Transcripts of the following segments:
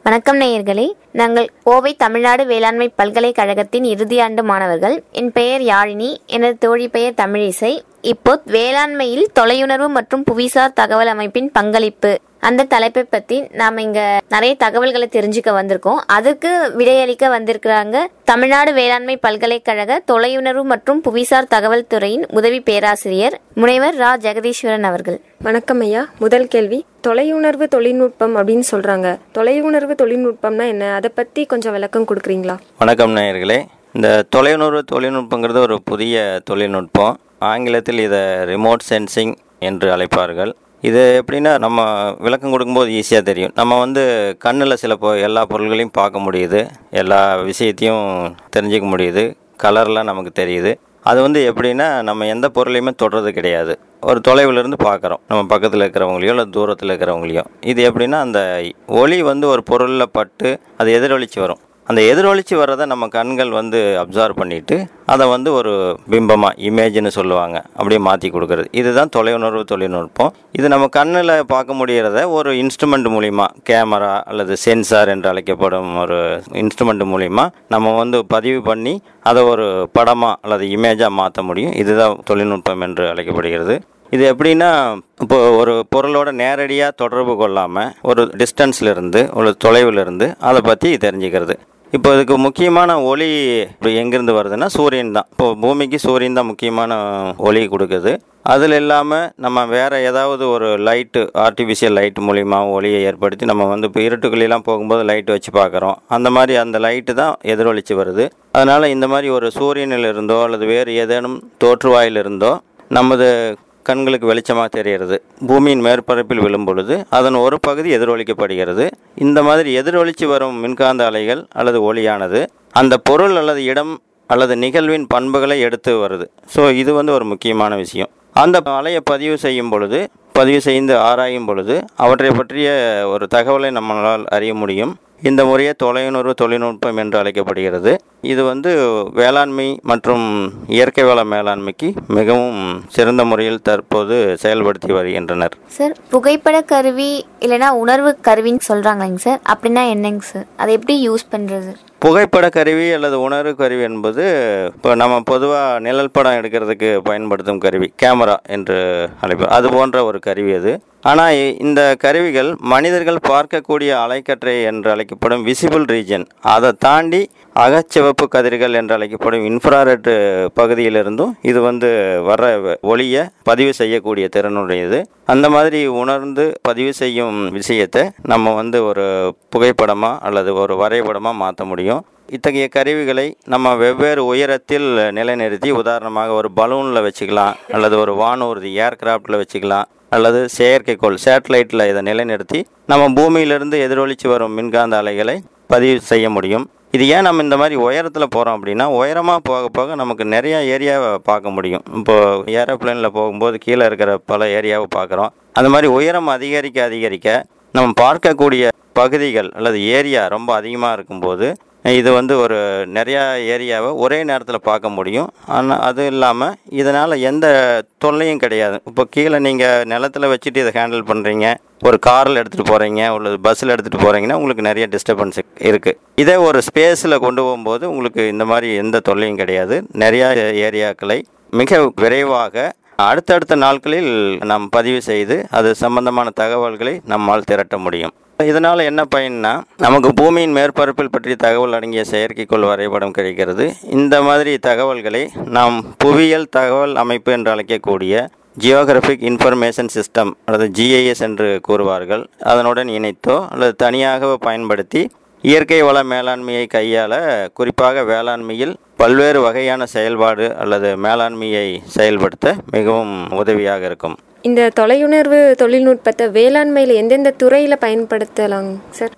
வணக்கம் நேயர்களே நாங்கள் கோவை தமிழ்நாடு வேளாண்மை பல்கலைக்கழகத்தின் இறுதியாண்டு மாணவர்கள் என் பெயர் யாழினி எனது தோழி பெயர் தமிழிசை இப்போ வேளாண்மையில் தொலையுணர்வு மற்றும் புவிசார் தகவல் அமைப்பின் பங்களிப்பு அந்த தலைப்பை பத்தி நாம இங்க நிறைய தகவல்களை தெரிஞ்சுக்க வந்திருக்கோம் அதுக்கு விடையளிக்க வந்திருக்கிறாங்க தமிழ்நாடு வேளாண்மை பல்கலைக்கழக தொலையுணர்வு மற்றும் புவிசார் தகவல் துறையின் உதவி பேராசிரியர் முனைவர் ரா ஜெகதீஸ்வரன் அவர்கள் வணக்கம் ஐயா முதல் கேள்வி தொலையுணர்வு தொழில்நுட்பம் அப்படின்னு சொல்றாங்க தொலையுணர்வு தொழில்நுட்பம்னா என்ன அதை பத்தி கொஞ்சம் விளக்கம் கொடுக்குறீங்களா வணக்கம் நேயர்களே இந்த தொலையுணர்வு தொழில்நுட்பங்கிறது ஒரு புதிய தொழில்நுட்பம் ஆங்கிலத்தில் இதை ரிமோட் சென்சிங் என்று அழைப்பார்கள் இது எப்படின்னா நம்ம விளக்கம் கொடுக்கும்போது ஈஸியாக தெரியும் நம்ம வந்து கண்ணில் சில பொ எல்லா பொருள்களையும் பார்க்க முடியுது எல்லா விஷயத்தையும் தெரிஞ்சுக்க முடியுது கலர்லாம் நமக்கு தெரியுது அது வந்து எப்படின்னா நம்ம எந்த பொருளையுமே தொடுறது கிடையாது ஒரு தொலைவில் இருந்து பார்க்குறோம் நம்ம பக்கத்தில் இருக்கிறவங்களையோ இல்லை தூரத்தில் இருக்கிறவங்களையோ இது எப்படின்னா அந்த ஒளி வந்து ஒரு பொருளில் பட்டு அது எதிரொலிச்சு வரும் அந்த எதிரொலிச்சு வர்றதை நம்ம கண்கள் வந்து அப்சர்வ் பண்ணிட்டு அதை வந்து ஒரு பிம்பமாக இமேஜ்னு சொல்லுவாங்க அப்படியே மாற்றி கொடுக்குறது இதுதான் தொலையுணர்வு தொழில்நுட்பம் இது நம்ம கண்ணில் பார்க்க முடிகிறத ஒரு இன்ஸ்ட்ருமெண்ட் மூலிமா கேமரா அல்லது சென்சார் என்று அழைக்கப்படும் ஒரு இன்ஸ்ட்ருமெண்ட் மூலிமா நம்ம வந்து பதிவு பண்ணி அதை ஒரு படமாக அல்லது இமேஜாக மாற்ற முடியும் இதுதான் தொழில்நுட்பம் என்று அழைக்கப்படுகிறது இது எப்படின்னா இப்போ ஒரு பொருளோட நேரடியாக தொடர்பு கொள்ளாமல் ஒரு டிஸ்டன்ஸ்ல இருந்து ஒரு தொலைவில் இருந்து அதை பற்றி தெரிஞ்சுக்கிறது இப்போ இதுக்கு முக்கியமான ஒளி இப்போ எங்கேருந்து வருதுன்னா சூரியன் தான் இப்போ பூமிக்கு சூரியன் தான் முக்கியமான ஒளி கொடுக்குது அதில் இல்லாமல் நம்ம வேறு ஏதாவது ஒரு லைட்டு ஆர்டிஃபிஷியல் லைட் மூலிமா ஒளியை ஏற்படுத்தி நம்ம வந்து இப்போ இருட்டுக்குள்ளெல்லாம் போகும்போது லைட் வச்சு பார்க்குறோம் அந்த மாதிரி அந்த லைட்டு தான் எதிரொலிச்சு வருது அதனால் இந்த மாதிரி ஒரு சூரியனில் இருந்தோ அல்லது வேறு ஏதேனும் தோற்றுவாயில் இருந்தோ நமது கண்களுக்கு வெளிச்சமாக தெரிகிறது பூமியின் மேற்பரப்பில் விழும் பொழுது அதன் ஒரு பகுதி எதிரொலிக்கப்படுகிறது இந்த மாதிரி எதிரொலிச்சு வரும் மின்காந்த அலைகள் அல்லது ஒளியானது அந்த பொருள் அல்லது இடம் அல்லது நிகழ்வின் பண்புகளை எடுத்து வருது ஸோ இது வந்து ஒரு முக்கியமான விஷயம் அந்த அலையை பதிவு செய்யும் பொழுது பதிவு செய்து ஆராயும் பொழுது அவற்றை பற்றிய ஒரு தகவலை நம்மளால் அறிய முடியும் இந்த முறையே தொலையுணர்வு தொழில்நுட்பம் என்று அழைக்கப்படுகிறது இது வந்து வேளாண்மை மற்றும் இயற்கை வள மேலாண்மைக்கு மிகவும் சிறந்த முறையில் தற்போது செயல்படுத்தி வருகின்றனர் சார் புகைப்பட கருவி இல்லைன்னா உணர்வு கருவின்னு சொல்றாங்களைங்க சார் அப்படின்னா என்னங்க சார் அதை எப்படி யூஸ் பண்றது புகைப்பட கருவி அல்லது உணர்வு கருவி என்பது இப்போ நம்ம பொதுவாக நிழல் படம் எடுக்கிறதுக்கு பயன்படுத்தும் கருவி கேமரா என்று அழைப்போம் அது போன்ற ஒரு கருவி அது ஆனால் இந்த கருவிகள் மனிதர்கள் பார்க்கக்கூடிய அலைக்கற்றை என்று அழைக்கப்படும் விசிபிள் ரீஜன் அதை தாண்டி அகச்சிவப்பு கதிர்கள் என்று அழைக்கப்படும் இன்ஃப்ராரெட் பகுதியிலிருந்தும் இது வந்து வர்ற ஒளியை பதிவு செய்யக்கூடிய திறனுடையது அந்த மாதிரி உணர்ந்து பதிவு செய்யும் விஷயத்தை நம்ம வந்து ஒரு புகைப்படமாக அல்லது ஒரு வரைபடமாக மாற்ற முடியும் இத்தகைய கருவிகளை நம்ம வெவ்வேறு உயரத்தில் நிலைநிறுத்தி உதாரணமாக ஒரு பலூனில் வச்சுக்கலாம் அல்லது ஒரு வானூர்தி ஏர்கிராஃப்டில் வச்சுக்கலாம் அல்லது செயற்கைக்கோள் சேட்டலைட்டில் இதை நிலைநிறுத்தி நம்ம பூமியிலிருந்து எதிரொலித்து வரும் மின்காந்த அலைகளை பதிவு செய்ய முடியும் இது ஏன் நம்ம இந்த மாதிரி உயரத்தில் போகிறோம் அப்படின்னா உயரமாக போக போக நமக்கு நிறைய ஏரியாவை பார்க்க முடியும் இப்போது ஏரோப்ளேனில் போகும்போது கீழே இருக்கிற பல ஏரியாவை பார்க்குறோம் அந்த மாதிரி உயரம் அதிகரிக்க அதிகரிக்க நம்ம பார்க்கக்கூடிய பகுதிகள் அல்லது ஏரியா ரொம்ப அதிகமாக இருக்கும்போது இது வந்து ஒரு நிறையா ஏரியாவை ஒரே நேரத்தில் பார்க்க முடியும் ஆனால் அது இல்லாமல் இதனால் எந்த தொல்லையும் கிடையாது இப்போ கீழே நீங்கள் நிலத்தில் வச்சுட்டு இதை ஹேண்டில் பண்ணுறீங்க ஒரு காரில் எடுத்துகிட்டு போகிறீங்க அல்லது பஸ்ஸில் எடுத்துகிட்டு போகிறீங்கன்னா உங்களுக்கு நிறைய டிஸ்டர்பன்ஸ் இருக்குது இதே ஒரு ஸ்பேஸில் கொண்டு போகும்போது உங்களுக்கு இந்த மாதிரி எந்த தொல்லையும் கிடையாது நிறையா ஏரியாக்களை மிக விரைவாக அடுத்தடுத்த நாட்களில் நாம் பதிவு செய்து அது சம்பந்தமான தகவல்களை நம்மால் திரட்ட முடியும் இதனால் என்ன பயன்னா நமக்கு பூமியின் மேற்பரப்பில் பற்றிய தகவல் அடங்கிய செயற்கைக்கோள் வரைபடம் கிடைக்கிறது இந்த மாதிரி தகவல்களை நாம் புவியியல் தகவல் அமைப்பு என்று அழைக்கக்கூடிய ஜியோகிராஃபிக் இன்ஃபர்மேஷன் சிஸ்டம் அல்லது ஜிஐஎஸ் என்று கூறுவார்கள் அதனுடன் இணைத்தோ அல்லது தனியாகவோ பயன்படுத்தி இயற்கை வள மேலாண்மையை கையாள குறிப்பாக வேளாண்மையில் பல்வேறு வகையான செயல்பாடு அல்லது மேலாண்மையை செயல்படுத்த மிகவும் உதவியாக இருக்கும் இந்த தொலையுணர்வு தொழில்நுட்பத்தை வேளாண்மையில் எந்தெந்த துறையில் பயன்படுத்தலாங்க சார்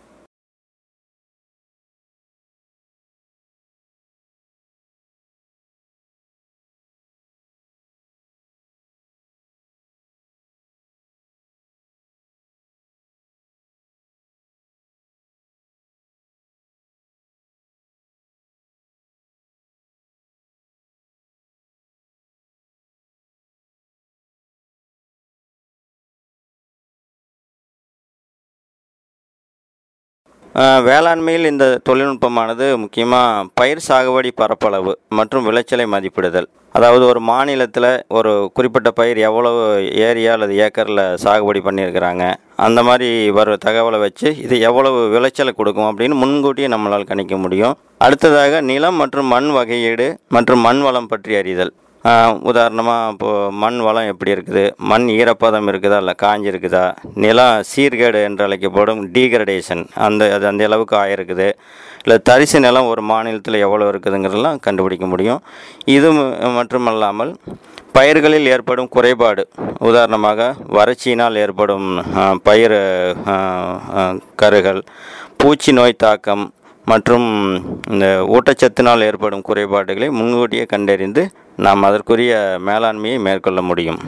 அஹ், வேளாண்மையில் இந்த தொழில்நுட்பமானது முக்கியமாக பயிர் சாகுபடி பரப்பளவு மற்றும் விளைச்சலை மதிப்பிடுதல் அதாவது ஒரு மாநிலத்தில் ஒரு குறிப்பிட்ட பயிர் எவ்வளவு ஏரியா அல்லது ஏக்கரில் சாகுபடி பண்ணியிருக்கிறாங்க அந்த மாதிரி வர தகவலை வச்சு இது எவ்வளவு விளைச்சலை கொடுக்கும் அப்படின்னு முன்கூட்டியே நம்மளால் கணிக்க முடியும் அடுத்ததாக நிலம் மற்றும் மண் வகையீடு மற்றும் மண் வளம் பற்றி அறிதல் உதாரணமாக இப்போது மண் வளம் எப்படி இருக்குது மண் ஈரப்பதம் இருக்குதா இல்லை காஞ்சிருக்குதா நிலம் சீர்கேடு என்று அழைக்கப்படும் டீக்ரடேஷன் அந்த அது அந்த அளவுக்கு ஆயிருக்குது இல்லை தரிசு நிலம் ஒரு மாநிலத்தில் எவ்வளோ இருக்குதுங்கிறதெல்லாம் கண்டுபிடிக்க முடியும் இது ம- மட்டுமல்லாமல் பயிர்களில் ஏற்படும் குறைபாடு உதாரணமாக வறட்சியினால் ஏற்படும் அஹ், பயிர் அஹ், அஹ், கருகள் பூச்சி நோய் தாக்கம் மற்றும் இந்த ஊட்டச்சத்தினால் ஏற்படும் குறைபாடுகளை முன்கூட்டியே கண்டறிந்து நாம் அதற்குரிய மேலாண்மையை மேற்கொள்ள முடியும்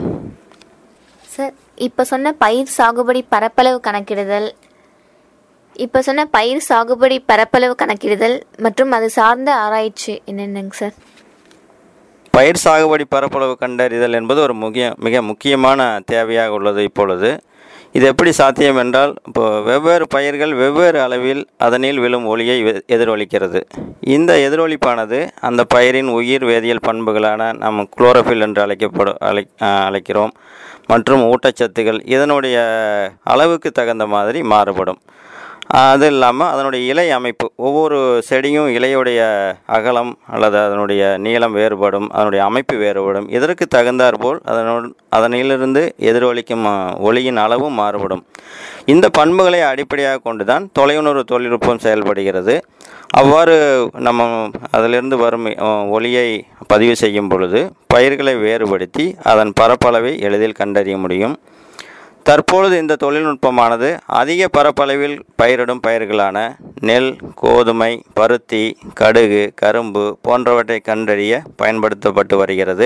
சார் இப்போ சொன்ன பயிர் சாகுபடி பரப்பளவு கணக்கிடுதல் இப்போ சொன்ன பயிர் சாகுபடி பரப்பளவு கணக்கிடுதல் மற்றும் அது சார்ந்த ஆராய்ச்சி என்னென்னங்க சார் பயிர் சாகுபடி பரப்பளவு கண்டறிதல் என்பது ஒரு முக்கிய மிக முக்கியமான தேவையாக உள்ளது இப்பொழுது இது எப்படி சாத்தியம் என்றால் இப்போ வெவ்வேறு பயிர்கள் வெவ்வேறு அளவில் அதனில் விழும் ஒளியை எ- எதிரொலிக்கிறது இந்த எதிரொலிப்பானது அந்த பயிரின் உயிர் வேதியியல் பண்புகளான நம்ம குளோரோஃபில் என்று அழைக்கப்படும் அழை அஹ் அழைக்கிறோம் மற்றும் ஊட்டச்சத்துகள் இதனுடைய அளவுக்கு தகுந்த மாதிரி மாறுபடும் அது இல்லாமல் அதனுடைய இலை அமைப்பு ஒவ்வொரு செடியும் இலையுடைய அகலம் அல்லது அதனுடைய நீளம் வேறுபடும் அதனுடைய அமைப்பு வேறுபடும் இதற்கு தகுந்தாற்போல் அதனோடு அதனிலிருந்து எதிரொலிக்கும் அ, ஒளியின் அளவும் மாறுபடும் இந்த பண்புகளை அடிப்படையாக கொண்டு தான் தொலையுணர்வு தொழில்நுட்பம் செயல்படுகிறது அவ்வாறு நம்ம அதிலிருந்து வரும் அ, ஒளியை பதிவு செய்யும் பொழுது பயிர்களை வேறுபடுத்தி அதன் பரப்பளவை எளிதில் கண்டறிய முடியும் தற்பொழுது இந்த தொழில்நுட்பமானது அதிக பரப்பளவில் பயிரிடும் பயிர்களான நெல் கோதுமை பருத்தி கடுகு கரும்பு போன்றவற்றை கண்டறிய பயன்படுத்தப்பட்டு வருகிறது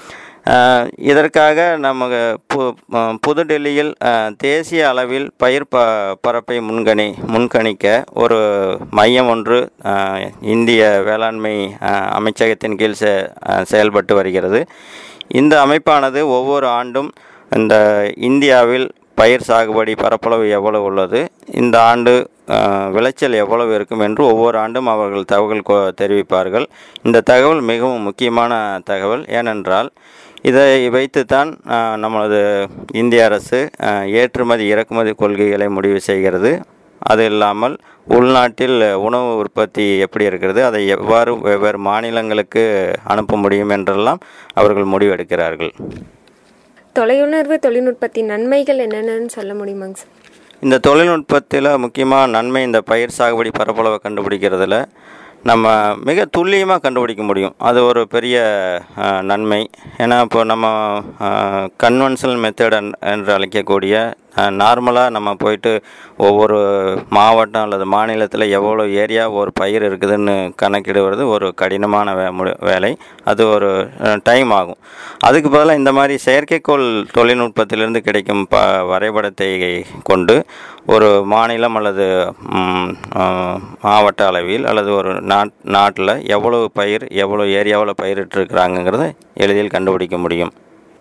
அஹ், இதற்காக நமக்கு பு அஹ், புதுடெல்லியில் அஹ், தேசிய அளவில் பயிர் ப பரப்பை முன்கணி முன்கணிக்க ஒரு மையம் ஒன்று அஹ், இந்திய வேளாண்மை அஹ், அமைச்சகத்தின் கீழ் செ அஹ், செயல்பட்டு வருகிறது இந்த அமைப்பானது ஒவ்வொரு ஆண்டும் இந்த இந்தியாவில் பயிர் சாகுபடி பரப்பளவு எவ்வளவு உள்ளது இந்த ஆண்டு அஹ், விளைச்சல் எவ்வளவு இருக்கும் என்று ஒவ்வொரு ஆண்டும் அவர்கள் தகவல் கொ- தெரிவிப்பார்கள் இந்த தகவல் மிகவும் முக்கியமான தகவல் ஏனென்றால் இதை வைத்துத்தான் அஹ், நமது இந்திய அரசு அஹ், ஏற்றுமதி இறக்குமதி கொள்கைகளை முடிவு செய்கிறது அது இல்லாமல் உள்நாட்டில் உணவு உற்பத்தி எப்படி இருக்கிறது அதை எவ்வாறு வெவ்வேறு மாநிலங்களுக்கு அனுப்ப முடியும் என்றெல்லாம் அவர்கள் முடிவெடுக்கிறார்கள் தொலையுணர்வு தொழில்நுட்பத்தின் நன்மைகள் என்னென்னு சொல்ல முடியுமாங்க சார் இந்த தொழில்நுட்பத்தில் முக்கியமாக நன்மை இந்த பயிர் சாகுபடி பரப்பளவை கண்டுபிடிக்கிறதுல நம்ம மிக துல்லியமாக கண்டுபிடிக்க முடியும் அது ஒரு பெரிய அஹ், நன்மை ஏன்னா இப்போ நம்ம கன்வென்ஷனல் மெத்தட் என்று அழைக்கக்கூடிய நார்மலாக நம்ம போயிட்டு ஒவ்வொரு மாவட்டம் அல்லது மாநிலத்தில் எவ்வளோ ஏரியா ஒரு பயிர் இருக்குதுன்னு கணக்கிடுவது ஒரு கடினமான வே மு- வேலை அது ஒரு டைம் ஆகும் அதுக்கு பதிலாக இந்த மாதிரி செயற்கைக்கோள் தொழில்நுட்பத்திலிருந்து கிடைக்கும் ப வரைபடத்தை கொண்டு ஒரு மாநிலம் அல்லது ம், ஆ, மாவட்ட அளவில் அல்லது ஒரு நாட் நாட்டில் எவ்வளவு பயிர் எவ்வளோ ஏரியாவில் பயிரிட்டிருக்கிறாங்கங்கிறத எளிதில் கண்டுபிடிக்க முடியும்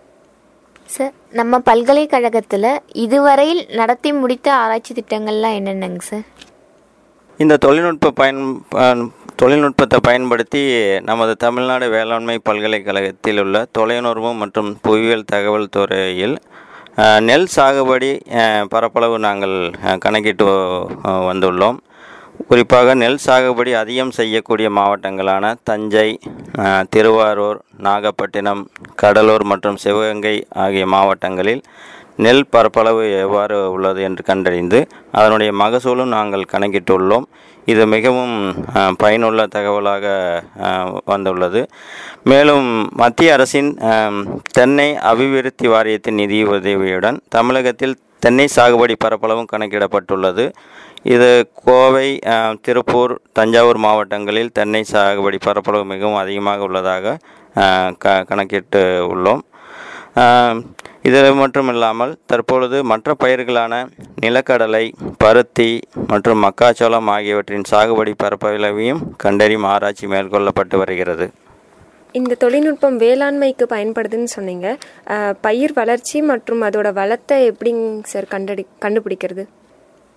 சார் நம்ம பல்கலைக்கழகத்தில் இதுவரையில் நடத்தி முடித்த ஆராய்ச்சி திட்டங்கள்லாம் என்னென்னங்க சார் இந்த தொழில்நுட்ப பயன் பயன்- தொழில்நுட்பத்தை பயன்படுத்தி நமது தமிழ்நாடு வேளாண்மை பல்கலைக்கழகத்தில் உள்ள தொலையுணர்வு மற்றும் புவியியல் தகவல் துறையில் அஹ், நெல் சாகுபடி அஹ், பரப்பளவு நாங்கள் அஹ், கணக்கிட்டு அஹ், வந்துள்ளோம் குறிப்பாக நெல் சாகுபடி அதிகம் செய்யக்கூடிய மாவட்டங்களான தஞ்சை அஹ், திருவாரூர் நாகப்பட்டினம் கடலூர் மற்றும் சிவகங்கை ஆகிய மாவட்டங்களில் நெல் பரப்பளவு எவ்வாறு உள்ளது என்று கண்டறிந்து அதனுடைய மகசூலும் நாங்கள் கணக்கிட்டுள்ளோம் இது மிகவும் அஹ், பயனுள்ள தகவலாக அஹ், வந்துள்ளது மேலும் மத்திய அரசின் அஹ், தென்னை அபிவிருத்தி வாரியத்தின் நிதி உதவியுடன் தமிழகத்தில் தென்னை சாகுபடி பரப்பளவும் கணக்கிடப்பட்டுள்ளது இது கோவை அஹ், திருப்பூர் தஞ்சாவூர் மாவட்டங்களில் தென்னை சாகுபடி பரப்பளவு மிகவும் அதிகமாக உள்ளதாக அஹ், க கணக்கிட்டு உள்ளோம் ஆம், இது மட்டும் இல்லாமல் தற்பொழுது மற்ற பயிர்களான நிலக்கடலை பருத்தி மற்றும் மக்காச்சோளம் ஆகியவற்றின் சாகுபடி பரப்பளவையும் கண்டறியும் ஆராய்ச்சி மேற்கொள்ளப்பட்டு வருகிறது இந்த தொழில்நுட்பம் வேளாண்மைக்கு பயன்படுதுன்னு சொன்னீங்க அஹ், பயிர் வளர்ச்சி மற்றும் அதோட வளத்தை எப்படிங்க சார் கண்டடி கண்டுபிடிக்கிறது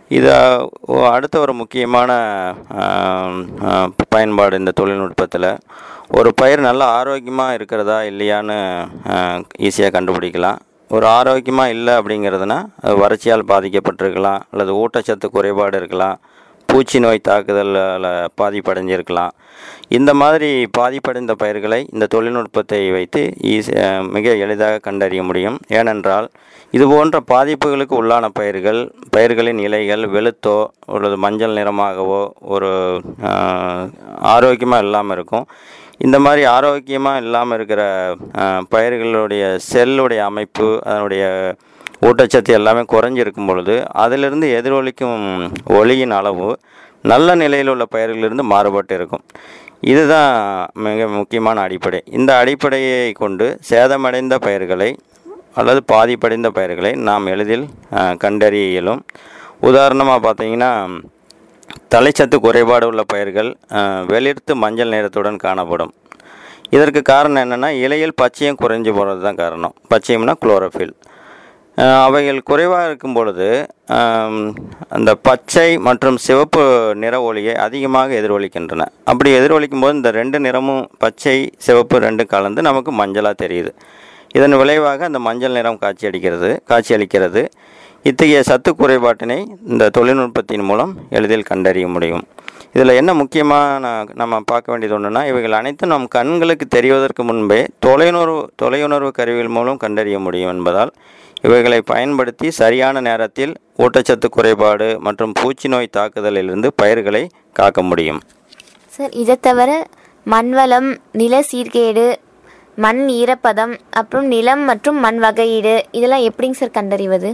இது அஹ், அடுத்த ஒரு முக்கியமான ஆம், அஹ், பயன்பாடு இந்த தொழில்நுட்பத்தில் ஒரு பயிர் நல்லா ஆரோக்கியமாக இருக்கிறதா இல்லையான்னு ஈஸியாக கண்டுபிடிக்கலாம் ஒரு ஆரோக்கியமாக இல்லை அப்படிங்கிறதுனா அது வறட்சியால் பாதிக்கப்பட்டிருக்கலாம் அல்லது ஊட்டச்சத்து குறைபாடு இருக்கலாம் பூச்சி நோய் தாக்குதலால் பாதிப்படைஞ்சிருக்கலாம் இந்த மாதிரி பாதிப்படைந்த பயிர்களை இந்த தொழில்நுட்பத்தை வைத்து ஈஸி அஹ், மிக எளிதாக கண்டறிய முடியும் ஏனென்றால் இது போன்ற பாதிப்புகளுக்கு உள்ளான பயிர்கள் பயிர்களின் இலைகள் வெளுத்தோ அல்லது மஞ்சள் நிறமாகவோ ஒரு ஆரோக்கியமாக இல்லாமல் இருக்கும் இந்த மாதிரி ஆரோக்கியமாக இல்லாமல் இருக்கிற அஹ், பயிர்களுடைய செல்லுடைய அமைப்பு அதனுடைய ஊட்டச்சத்து எல்லாமே குறைஞ்சிருக்கும் பொழுது அதிலிருந்து எதிரொலிக்கும் ஒளியின் அளவு நல்ல நிலையில் உள்ள பயிர்களிலிருந்து மாறுபட்டு இருக்கும் இதுதான் மிக முக்கியமான அடிப்படை இந்த அடிப்படையை கொண்டு சேதமடைந்த பயிர்களை அல்லது பாதிப்படைந்த பயிர்களை நாம் எளிதில் அஹ், கண்டறிய இயலும் உதாரணமாக பார்த்தீங்கன்னா தலைச்சத்து குறைபாடு உள்ள பயிர்கள் அஹ், வெளிர்த்து மஞ்சள் நிறத்துடன் காணப்படும் இதற்கு காரணம் என்னென்னா இலையில் பச்சையம் குறைஞ்சு போகிறது தான் காரணம் பச்சையம்னா குளோரோஃபில் அஹ், அவைகள் குறைவாக இருக்கும் பொழுது ஆம், அந்த பச்சை மற்றும் சிவப்பு நிற ஒளியை அதிகமாக எதிரொலிக்கின்றன அப்படி எதிரொலிக்கும் போது இந்த ரெண்டு நிறமும் பச்சை சிவப்பு ரெண்டும் கலந்து நமக்கு மஞ்சளாக தெரியுது இதன் விளைவாக அந்த மஞ்சள் நிறம் காட்சியளிக்கிறது காட்சியளிக்கிறது இத்தகைய சத்து குறைபாட்டினை இந்த தொழில்நுட்பத்தின் மூலம் எளிதில் கண்டறிய முடியும் இதில் என்ன முக்கியமாக நம்ம பார்க்க வேண்டியது ஒன்றுனா இவைகள் அனைத்தும் நம் கண்களுக்கு தெரிவதற்கு முன்பே தொலையுணர்வு தொலையுணர்வு கருவிகள் மூலம் கண்டறிய முடியும் என்பதால் இவைகளை பயன்படுத்தி சரியான நேரத்தில் ஊட்டச்சத்து குறைபாடு மற்றும் பூச்சி நோய் தாக்குதலிலிருந்து பயிர்களை காக்க முடியும் சார் இதை தவிர மண்வளம் நில சீர்கேடு மண் ஈரப்பதம் அப்புறம் நிலம் மற்றும் மண் வகையீடு இதெல்லாம் எப்படிங்க சார் கண்டறிவது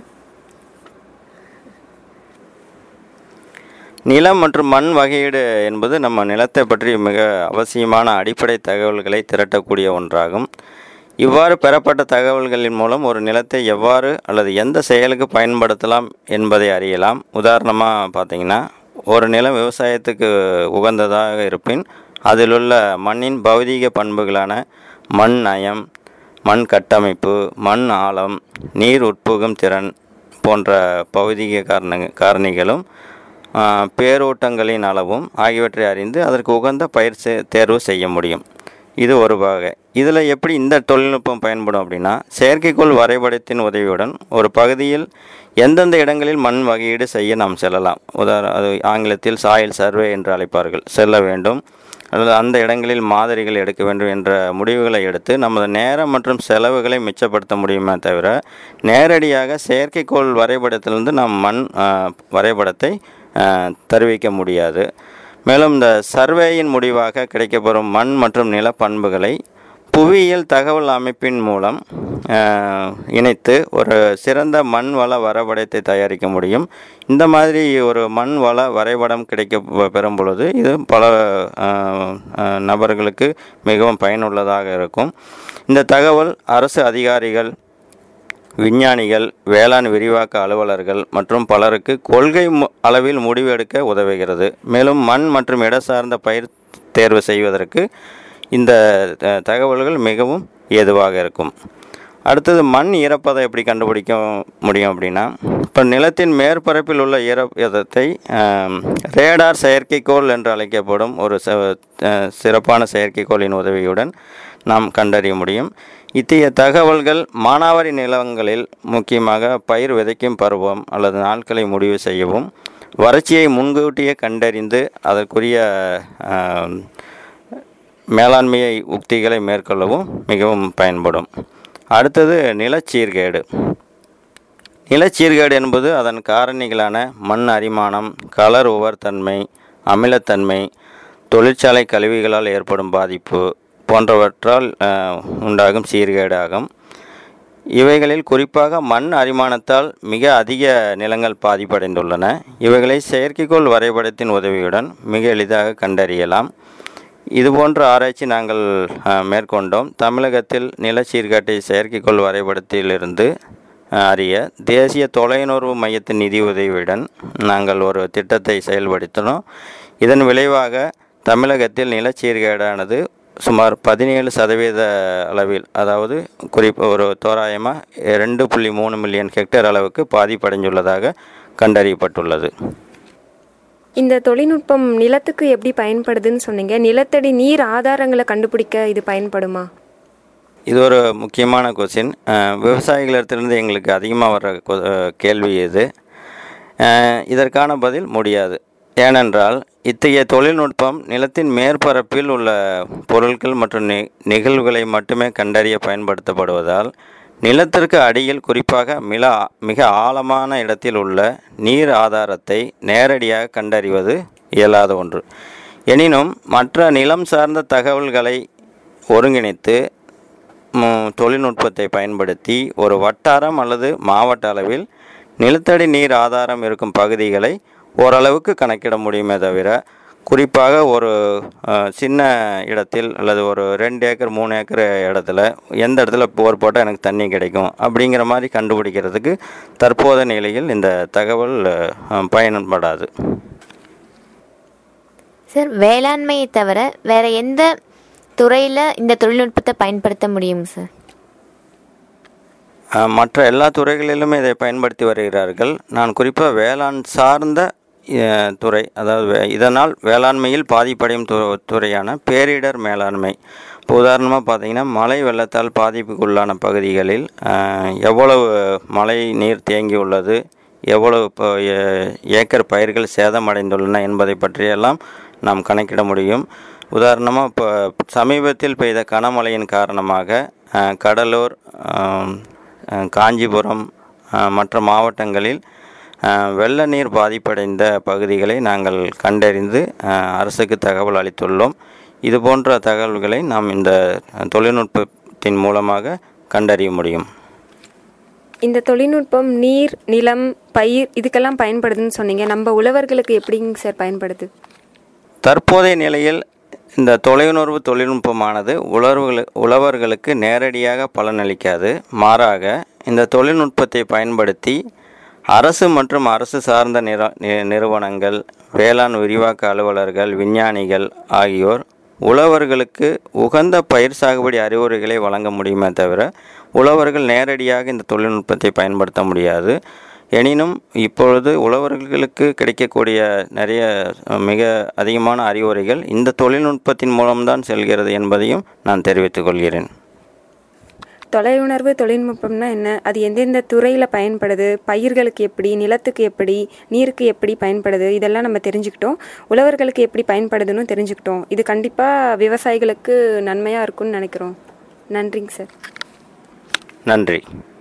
நிலம் மற்றும் மண் வகையீடு என்பது நம்ம நிலத்தை பற்றி மிக அவசியமான அடிப்படை தகவல்களை திரட்டக்கூடிய ஒன்றாகும் இவ்வாறு பெறப்பட்ட தகவல்களின் மூலம் ஒரு நிலத்தை எவ்வாறு அல்லது எந்த செயலுக்கு பயன்படுத்தலாம் என்பதை அறியலாம் உதாரணமாக பார்த்தீங்கன்னா ஒரு நிலம் விவசாயத்துக்கு உகந்ததாக இருப்பின் அதிலுள்ள மண்ணின் பௌதீக பண்புகளான மண் நயம் மண் கட்டமைப்பு மண் ஆழம் நீர் உட்புகும் திறன் போன்ற பௌதீக காரண காரணிகளும் ஆ, பேரோட்டங்களின் அளவும் ஆகியவற்றை அறிந்து அதற்கு உகந்த பயிர் சே- தேர்வு செய்ய முடியும் இது ஒரு வகை இதில் எப்படி இந்த தொழில்நுட்பம் பயன்படும் அப்படின்னா செயற்கைக்கோள் வரைபடத்தின் உதவியுடன் ஒரு பகுதியில் எந்தெந்த இடங்களில் மண் வகையீடு செய்ய நாம் செல்லலாம் உதாரண அது ஆங்கிலத்தில் சாயில் சர்வே என்று அழைப்பார்கள் செல்ல வேண்டும் அல்லது அந்த இடங்களில் மாதிரிகள் எடுக்க வேண்டும் என்ற முடிவுகளை எடுத்து நமது நேரம் மற்றும் செலவுகளை மிச்சப்படுத்த முடியுமே தவிர நேரடியாக செயற்கைக்கோள் வரைபடத்திலிருந்து நாம் மண் ஆ, வரைபடத்தை ஆ, தருவிக்க முடியாது மேலும் இந்த சர்வேயின் முடிவாக கிடைக்கப்பெறும் மண் மற்றும் நில பண்புகளை புவியியல் தகவல் அமைப்பின் மூலம் ஆஹ், இணைத்து ஒரு சிறந்த மண் வள வரைபடத்தை தயாரிக்க முடியும் இந்த மாதிரி ஒரு மண் வள வரைபடம் கிடைக்க பெ- பெறும் பொழுது இது பல ஆஹ், ஆஹ், நபர்களுக்கு மிகவும் பயனுள்ளதாக இருக்கும் இந்த தகவல் அரசு அதிகாரிகள் விஞ்ஞானிகள் வேளாண் விரிவாக்க அலுவலர்கள் மற்றும் பலருக்கு கொள்கை மு- அளவில் முடிவு எடுக்க உதவுகிறது மேலும் மண் மற்றும் இடசார்ந்த பயிர் தேர்வு செய்வதற்கு இந்த த- தகவல்கள் மிகவும் ஏதுவாக இருக்கும் அடுத்தது மண் ஈரப்பதம் எப்படி கண்டுபிடிக்க முடியும் அப்படின்னா இப்போ நிலத்தின் மேற்பரப்பில் உள்ள ஈரப்பதத்தை ஆம், ரேடார் செயற்கைக்கோள் என்று அழைக்கப்படும் ஒரு ச- அஹ், சிறப்பான செயற்கைக்கோளின் உதவியுடன் நாம் கண்டறிய முடியும் இத்தகைய தகவல்கள் மானாவாரி நிலங்களில் முக்கியமாக பயிர் விதைக்கும் பருவம் அல்லது நாட்களை முடிவு செய்யவும் வறட்சியை முன்கூட்டியே கண்டறிந்து அதற்குரிய ஆம், மேலாண்மையை உக்திகளை மேற்கொள்ளவும் மிகவும் பயன்படும் அடுத்தது நிலச்சீர்கேடு நிலச்சீர்கேடு என்பது அதன் காரணிகளான மண் அரிமானம் கலர் உவர்த்தன்மை அமிலத்தன்மை தொழிற்சாலை கழிவுகளால் ஏற்படும் பாதிப்பு போன்றவற்றால் அஹ், உண்டாகும் சீர்கேடு ஆகும் இவைகளில் குறிப்பாக மண் அரிமானத்தால் மிக அதிக நிலங்கள் பாதிப்படைந்துள்ளன இவைகளை செயற்கைக்கோள் வரைபடத்தின் உதவியுடன் மிக எளிதாக கண்டறியலாம் இதுபோன்ற ஆராய்ச்சி நாங்கள் அஹ், மேற்கொண்டோம் தமிழகத்தில் நிலச்சீர்காட்டை செயற்கைக்கோள் வரைபடத்திலிருந்து அஹ், அறிய தேசிய தொலைநுணர்வு மையத்தின் நிதி உதவியுடன் நாங்கள் ஒரு திட்டத்தை செயல்படுத்தினோம் இதன் விளைவாக தமிழகத்தில் நிலச்சீர்கேடானது சுமார் பதினேழு சதவீத அளவில் அதாவது குறிப்பு ஒரு தோராயமாக ரெண்டு புள்ளி மூணு மில்லியன் ஹெக்டேர் அளவுக்கு பாதிப்படைந்துள்ளதாக கண்டறியப்பட்டுள்ளது இந்த தொழில்நுட்பம் நிலத்துக்கு எப்படி பயன்படுதுன்னு சொன்னீங்க நிலத்தடி நீர் ஆதாரங்களை கண்டுபிடிக்க இது பயன்படுமா இது ஒரு முக்கியமான கொஸ்டின் விவசாயிகளிடத்திலிருந்து எங்களுக்கு அதிகமாக வர்ற கொ- அஹ், கேள்வி இது அஹ், இதற்கான பதில் முடியாது ஏனென்றால் இத்தகைய தொழில்நுட்பம் நிலத்தின் மேற்பரப்பில் உள்ள பொருட்கள் மற்றும் நி நிகழ்வுகளை மட்டுமே கண்டறிய பயன்படுத்தப்படுவதால் நிலத்திற்கு அடியில் குறிப்பாக மிக மிக ஆழமான இடத்தில் உள்ள நீர் ஆதாரத்தை நேரடியாக கண்டறிவது இயலாத ஒன்று எனினும் மற்ற நிலம் சார்ந்த தகவல்களை ஒருங்கிணைத்து ம், தொழில்நுட்பத்தை பயன்படுத்தி ஒரு வட்டாரம் அல்லது மாவட்ட அளவில் நிலத்தடி நீர் ஆதாரம் இருக்கும் பகுதிகளை ஓரளவுக்கு கணக்கிட முடியுமே தவிர குறிப்பாக ஒரு அஹ், சின்ன இடத்தில் அல்லது ஒரு ரெண்டு ஏக்கர் மூணு ஏக்கர் இடத்துல எந்த இடத்துல போர் போட்டால் எனக்கு தண்ணி கிடைக்கும் அப்படிங்கிற மாதிரி கண்டுபிடிக்கிறதுக்கு தற்போதைய நிலையில் இந்த தகவல் அஹ், பயன்படாது சார் வேளாண்மையை தவிர வேற எந்த துறையில் இந்த தொழில்நுட்பத்தை பயன்படுத்த முடியும் சார் அஹ், மற்ற எல்லா துறைகளிலுமே இதை பயன்படுத்தி வருகிறார்கள் நான் குறிப்பாக வேளாண் சார்ந்த அஹ், துறை அதாவது வே- இதனால் வேளாண்மையில் பாதிப்படையும் து துறையான பேரிடர் மேலாண்மை இப்போ உதாரணமாக பார்த்தீங்கன்னா மழை வெள்ளத்தால் பாதிப்புக்குள்ளான பகுதிகளில் அஹ், எவ்வளவு மழை நீர் தேங்கி உள்ளது எவ்வளவு இப்போ ஏ- ஏக்கர் பயிர்கள் சேதமடைந்துள்ளன என்பதை பற்றியெல்லாம் நாம் கணக்கிட முடியும் உதாரணமாக இப்போ சமீபத்தில் பெய்த கனமழையின் காரணமாக அஹ், கடலூர் ஆம், அஹ், காஞ்சிபுரம் அஹ், மற்ற மாவட்டங்களில் அஹ், வெள்ள நீர் பாதிப்படைந்த பகுதிகளை நாங்கள் கண்டறிந்து அஹ், அரசுக்கு தகவல் அளித்துள்ளோம் இது போன்ற தகவல்களை நாம் இந்த தொழில்நுட்பத்தின் மூலமாக கண்டறிய முடியும் இந்த தொழில்நுட்பம் நீர் நிலம் பயிர் இதுக்கெல்லாம் பயன்படுதுன்னு சொன்னீங்க நம்ம உழவர்களுக்கு எப்படிங்க சார் பயன்படுது தற்போதைய நிலையில் இந்த தொலையுணர்வு தொழில்நுட்பமானது உழவர்களு உழவர்களுக்கு நேரடியாக பலனளிக்காது மாறாக இந்த தொழில்நுட்பத்தை பயன்படுத்தி அரசு மற்றும் அரசு சார்ந்த நிற நி- நிறுவனங்கள் வேளாண் விரிவாக்க அலுவலர்கள் விஞ்ஞானிகள் ஆகியோர் உழவர்களுக்கு உகந்த பயிர் சாகுபடி அறிவுரைகளை வழங்க முடியுமே தவிர உழவர்கள் நேரடியாக இந்த தொழில்நுட்பத்தை பயன்படுத்த முடியாது எனினும் இப்பொழுது உழவர்களுக்கு கிடைக்கக்கூடிய நிறைய அஹ், மிக அதிகமான அறிவுரைகள் இந்த தொழில்நுட்பத்தின் மூலம்தான் செல்கிறது என்பதையும் நான் தெரிவித்துக் கொள்கிறேன் தொலையுணர்வு தொழில்நுட்பம்னா என்ன அது எந்தெந்த துறையில் பயன்படுது பயிர்களுக்கு எப்படி நிலத்துக்கு எப்படி நீருக்கு எப்படி பயன்படுது இதெல்லாம் நம்ம தெரிஞ்சுக்கிட்டோம் உழவர்களுக்கு எப்படி பயன்படுதுன்னு தெரிஞ்சுக்கிட்டோம் இது கண்டிப்பாக விவசாயிகளுக்கு நன்மையாக இருக்கும்னு நினைக்கிறோம் நன்றிங்க சார் நன்றி